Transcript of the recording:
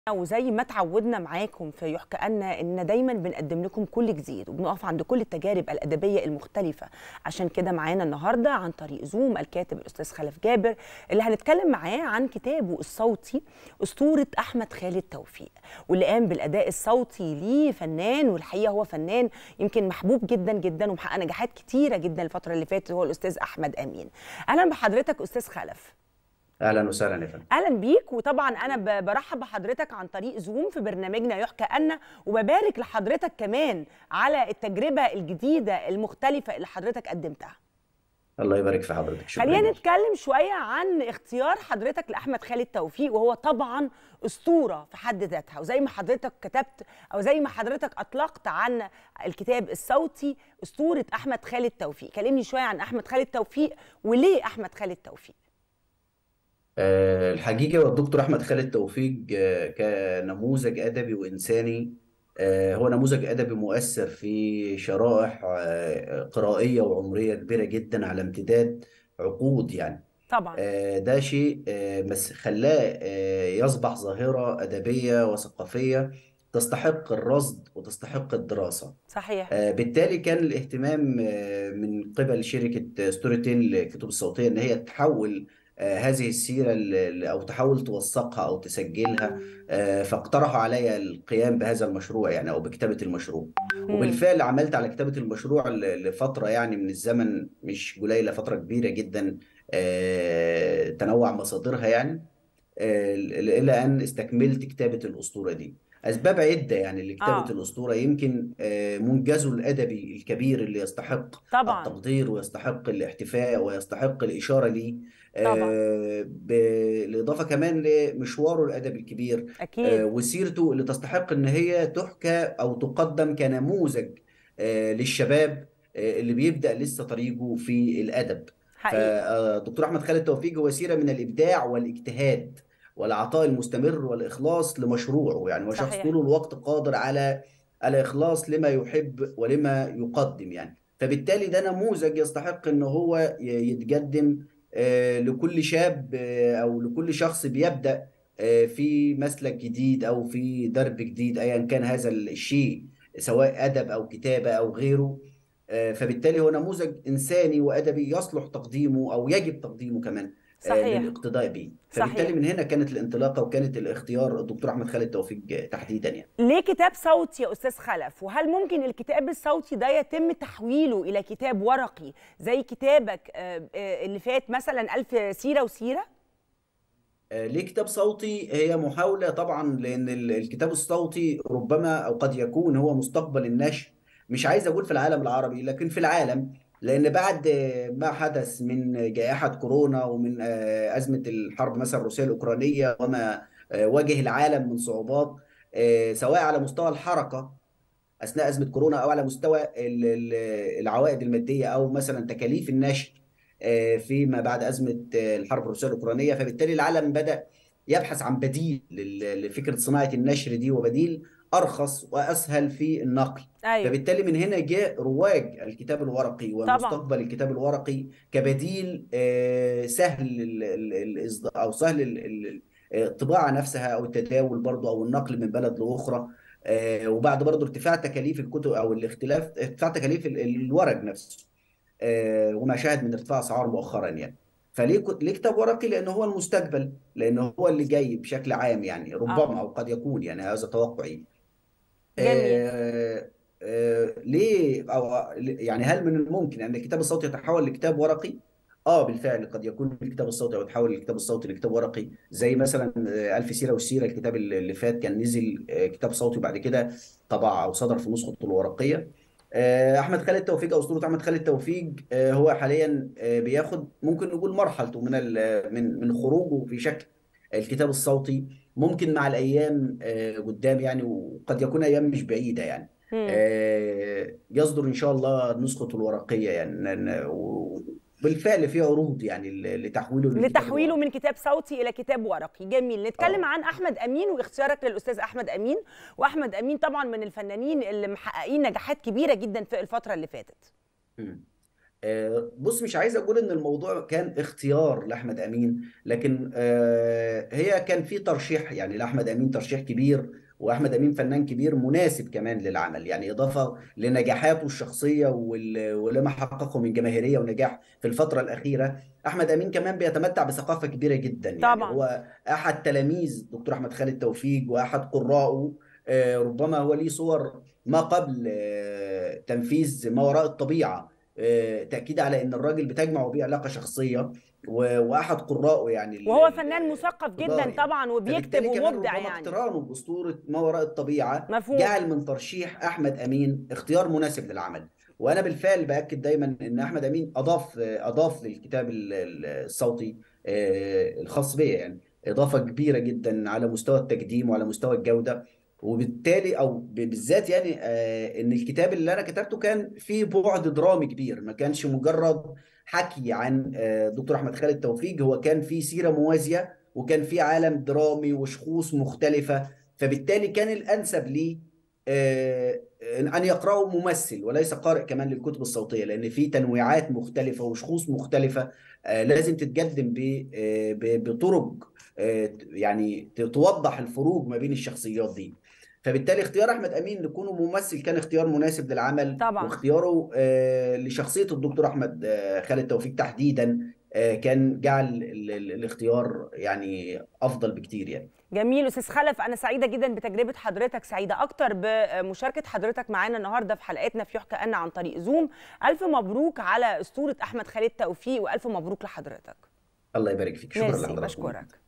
وزي ما اتعودنا معاكم في يحكى أن إن دايما بنقدم لكم كل جديد وبنقف عند كل التجارب الأدبية المختلفة عشان كده معانا النهاردة عن طريق زوم الكاتب الأستاذ خلف جابر اللي هنتكلم معاه عن كتابه الصوتي أسطورة أحمد خالد توفيق واللي قام بالأداء الصوتي ليه فنان والحقيقة هو فنان يمكن محبوب جدا جدا ومحقق نجاحات كتيرة جدا الفترة اللي فاتت هو الأستاذ أحمد أمين أهلا بحضرتك أستاذ خلف اهلا وسهلا يا فندم اهلا بيك وطبعا انا ب- برحب بحضرتك عن طريق زوم في برنامجنا يحكى أن وببارك لحضرتك كمان على التجربه الجديده المختلفه اللي حضرتك قدمتها الله يبارك في حضرتك شكرا خلينا جدا. نتكلم شويه عن اختيار حضرتك لاحمد خالد توفيق وهو طبعا اسطوره في حد ذاتها وزي ما حضرتك كتبت او زي ما حضرتك اطلقت عن الكتاب الصوتي اسطوره احمد خالد توفيق كلمني شويه عن احمد خالد توفيق وليه احمد خالد توفيق أه الحقيقه والدكتور احمد خالد توفيق أه كنموذج ادبي وانساني أه هو نموذج ادبي مؤثر في شرائح أه قرائيه وعمريه كبيره جدا على امتداد عقود يعني طبعا أه ده شيء أه بس خلاه أه يصبح ظاهره ادبيه وثقافيه تستحق الرصد وتستحق الدراسه صحيح آه، بالتالي كان الاهتمام آه، من قبل شركة ستوري تيل للكتب الصوتية إن هي تحول آه، هذه السيرة ل- ل- أو تحاول توثقها أو تسجلها آه، فاقترحوا علي القيام بهذا المشروع يعني أو بكتابة المشروع مم. وبالفعل عملت على كتابة المشروع ل- لفترة يعني من الزمن مش قليلة فترة كبيرة جدا آه، تنوع مصادرها يعني آه، إلى أن استكملت كتابة الأسطورة دي أسباب عدة يعني لكتابة اه الأسطورة يمكن آه، منجزه الأدبي الكبير اللي يستحق طبعا التقدير ويستحق الاحتفاء ويستحق الإشارة ليه طبعا آه، بالإضافة كمان لمشواره الأدبي الكبير آه، اكيد وسيرته اللي تستحق إن هي تحكى أو تقدم كنموذج آه، للشباب آه، اللي بيبدأ لسه طريقه في الأدب حقيقي فدكتور احمد خالد توفيق هو سيره من الابداع والاجتهاد والعطاء المستمر والاخلاص لمشروعه يعني هو شخص صحيح طول الوقت قادر على الاخلاص لما يحب ولما يقدم يعني فبالتالي ده نموذج يستحق ان هو ي- يتقدم آه، لكل شاب آه، او لكل شخص بيبدأ آه، في مسلك جديد او في درب جديد ايا كان هذا الشيء سواء ادب او كتابه او غيره آه، فبالتالي هو نموذج إنساني وأدبي يصلح تقديمه أو يجب تقديمه كمان آه، صحيح للاقتداء به فبالتالي صحيح من هنا كانت الانطلاقة وكانت الاختيار الدكتور أحمد خالد توفيق آه، تحديدا يعني ليه كتاب صوتي يا استاذ خلف وهل ممكن الكتاب الصوتي ده يتم تحويله الى كتاب ورقي زي كتابك آه، آه، اللي فات مثلا ألف سيره وسيره آه، ليه كتاب صوتي هي محاولة طبعا لأن ال- الكتاب الصوتي ربما أو قد يكون هو مستقبل النشر مش عايز أقول في العالم العربي لكن في العالم لأن بعد آه، ما حدث من جائحة كورونا ومن آه، أزمة الحرب مثلا الروسية الأوكرانية وما آه، واجه العالم من صعوبات آه، سواء على مستوى الحركة اثناء ازمه كورونا او على مستوى ال- ال- العوائد الماديه او مثلا تكاليف النشر آه، فيما بعد ازمه آه، الحرب الروسيه الاوكرانيه فبالتالي العالم بدا يبحث عن بديل لل- لفكره صناعه النشر دي وبديل ارخص واسهل في النقل ايوه فبالتالي من هنا جاء رواج الكتاب الورقي طبعا ومستقبل الكتاب الورقي كبديل آه، سهل ال- ال- الإصدار- او سهل ال- ال- الطباعه نفسها او التداول برضو او النقل من بلد لاخرى آه، وبعد برضو ارتفاع تكاليف الكتب او الاختلاف ارتفاع تكاليف ال- الورق نفسه آه، وما شاهد من ارتفاع اسعار مؤخرا يعني فليه كت- ليه كتاب ورقي لانه هو المستقبل لانه هو اللي جاي بشكل عام يعني اه ربما او قد يكون يعني هذا توقعي جميل آه، آه، ليه او يعني هل من الممكن ان الكتاب الصوتي يتحول لكتاب ورقي؟ اه بالفعل قد يكون الكتاب الصوتي او يتحول الكتاب الصوتي لكتاب ورقي زي مثلا آه، ألف سيرة والسيرة الكتاب اللي اللي فات كان نزل آه، كتاب صوتي وبعد كده طبع او صدر في نسخته الورقية آه، احمد خالد توفيق او اسطورة احمد خالد توفيق آه، هو حاليا آه، بياخد ممكن نقول مرحلته من ال- من من خروجه في شكل الكتاب الصوتي ممكن مع الايام آه، قدام يعني وقد يكون ايام مش بعيده يعني مم. آه، يصدر ان شاء الله نسخته الورقيه يعني ن- ن- وبالفعل في عروض يعني ل- لتحويله للكتاب لتحويله الورقي من كتاب صوتي الى كتاب ورقي جميل نتكلم اه عن احمد امين واختيارك للاستاذ احمد امين واحمد امين طبعا من الفنانين اللي محققين نجاحات كبيره جدا في الفتره اللي فاتت مم. آه، بص مش عايز اقول ان الموضوع كان اختيار لاحمد امين لكن آه، هي كان في ترشيح يعني لاحمد امين ترشيح كبير واحمد امين فنان كبير مناسب كمان للعمل يعني اضافه لنجاحاته الشخصيه وال- ولما حققه من جماهيريه ونجاح في الفتره الاخيره احمد امين كمان بيتمتع بثقافه كبيره جدا يعني طبعا هو احد تلاميذ دكتور احمد خالد توفيق واحد قرائه آه، ربما هو ليه صور ما قبل آه، تنفيذ ما وراء الطبيعه آه، تأكيد على ان الراجل بتجمعه بيه علاقة شخصية و- واحد قرائه يعني ال- وهو ال- فنان مثقف الكبار جدا يعني طبعا وبيكتب فبالتالي كمان ومبدع ربما يعني اقترانه بأسطورة ما وراء الطبيعة مفهوم جعل من ترشيح احمد امين اختيار مناسب للعمل وانا بالفعل باكد دايما ان احمد امين اضاف اضاف للكتاب ال- ال- الصوتي آه، الخاص بيا يعني اضافه كبيره جدا على مستوى التقديم وعلى مستوى الجوده وبالتالي او ب- بالذات يعني آه، ان الكتاب اللي انا كتبته كان فيه بعد درامي كبير ما كانش مجرد حكي عن آه، دكتور احمد خالد توفيق هو كان فيه سيره موازيه وكان فيه عالم درامي وشخوص مختلفه فبالتالي كان الانسب لي آه، ان يقراه ممثل وليس قارئ كمان للكتب الصوتيه لان في تنويعات مختلفه وشخوص مختلفه آه، لازم تتقدم ب- آه، ب- بطرق آه، يعني ت- توضح الفروق ما بين الشخصيات دي فبالتالي اختيار احمد امين لكونه ممثل كان اختيار مناسب للعمل طبعا واختياره آه، لشخصيه الدكتور احمد آه، خالد توفيق تحديدا آه، كان جعل ال- ال- الاختيار يعني افضل بكتير يعني جميل استاذ خلف انا سعيده جدا بتجربه حضرتك سعيده اكتر بمشاركه حضرتك معانا النهارده في حلقتنا في يحكى أن عن طريق زوم الف مبروك على اسطوره احمد خالد توفيق والف مبروك لحضرتك الله يبارك فيك شكرا ميرسي لحضراتكم بشكرك